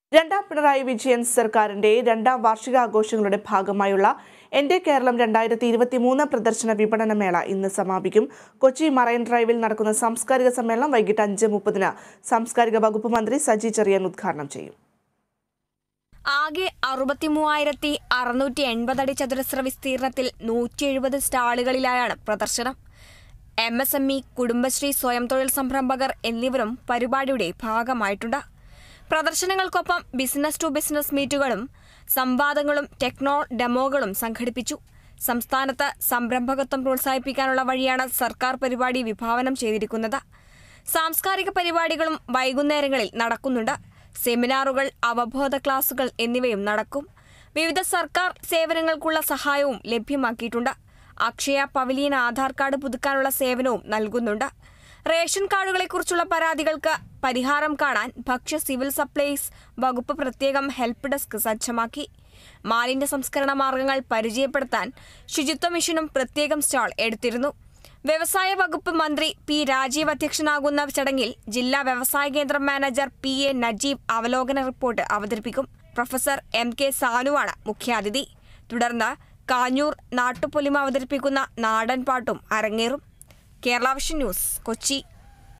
രണ്ടാം പിണറായി വിജയൻ സർക്കാരിന്റെ രണ്ടാം വാർഷികാഘോഷങ്ങളുടെ ഭാഗമായുള്ള എന്റെ കേരളം രണ്ടായിരത്തി ഇരുപത്തി മൂന്ന് പ്രദർശന വിപണന മേള ഇന്ന് സമാപിക്കും കൊച്ചി മറൈൻ ഡ്രൈവിൽ നടക്കുന്ന സാംസ്കാരിക സമ്മേളനം വൈകിട്ട് അഞ്ച് മുപ്പതിന് സാംസ്കാരിക വകുപ്പ് മന്ത്രി സജി ചെറിയാൻ ഉദ്ഘാടനം ചെയ്യും ആകെ അറുപത്തിമൂവായിരത്തി അറുന്നൂറ്റി എൺപതടി ചതുരശ്ര വിസ്തീർണത്തിൽ നൂറ്റി എഴുപത് സ്റ്റാളുകളിലായാണ് പ്രദർശനം M S M E Kudumbashree സ്വയം തൊഴിൽ സംരംഭകർ എന്നിവരും പരിപാടിയുടെ ഭാഗമായിട്ടുണ്ട് പ്രദർശനങ്ങൾക്കൊപ്പം ബിസിനസ് ടു ബിസിനസ് മീറ്റുകളും സംവാദങ്ങളും ടെക്നോ ഡെമോകളും സംഘടിപ്പിച്ചു സംസ്ഥാനത്ത് സംരംഭകത്വം പ്രോത്സാഹിപ്പിക്കാനുള്ള വഴിയാണ് സർക്കാർ പരിപാടി വിഭാവനം ചെയ്തിരിക്കുന്നത് സാംസ്കാരിക പരിപാടികളും വൈകുന്നേരങ്ങളിൽ നടക്കുന്നുണ്ട് സെമിനാറുകൾ അവബോധ ക്ലാസുകൾ എന്നിവയും നടക്കും വിവിധ സർക്കാർ സേവനങ്ങൾക്കുള്ള സഹായവും ലഭ്യമാക്കിയിട്ടുണ്ട് അക്ഷയ പവലിയൻ ആധാർ കാർഡ് പുതുക്കാനുള്ള സേവനവും നൽകുന്നുണ്ട് റേഷൻ കാർഡുകളെക്കുറിച്ചുള്ള പരാതികൾക്ക് പരിഹാരം കാണാൻ ഭക്ഷ്യ സിവിൽ സപ്ലൈസ് വകുപ്പ് പ്രത്യേകം ഹെൽപ്പ് ഡെസ്ക് സജ്ജമാക്കി മാലിന്യ സംസ്കരണ മാർഗങ്ങൾ പരിചയപ്പെടുത്താൻ ശുചിത്വ മിഷനും പ്രത്യേകം സ്റ്റാൾ എടുത്തിരുന്നു വ്യവസായ വകുപ്പ് മന്ത്രി പി രാജീവ് അധ്യക്ഷനാകുന്ന ചടങ്ങിൽ ജില്ലാ വ്യവസായ കേന്ദ്രം മാനേജർ പി എ നജീബ് അവലോകന റിപ്പോർട്ട് അവതരിപ്പിക്കും പ്രൊഫസർ എം കെ സാനുവാണ് മുഖ്യാതിഥി തുടർന്ന് കാഞ്ഞൂർ നാട്ടുപൊലിമ അവതരിപ്പിക്കുന്ന നാടൻ പാട്ടും അരങ്ങേറും കേരള വിഷൻ ന്യൂസ് കൊച്ചി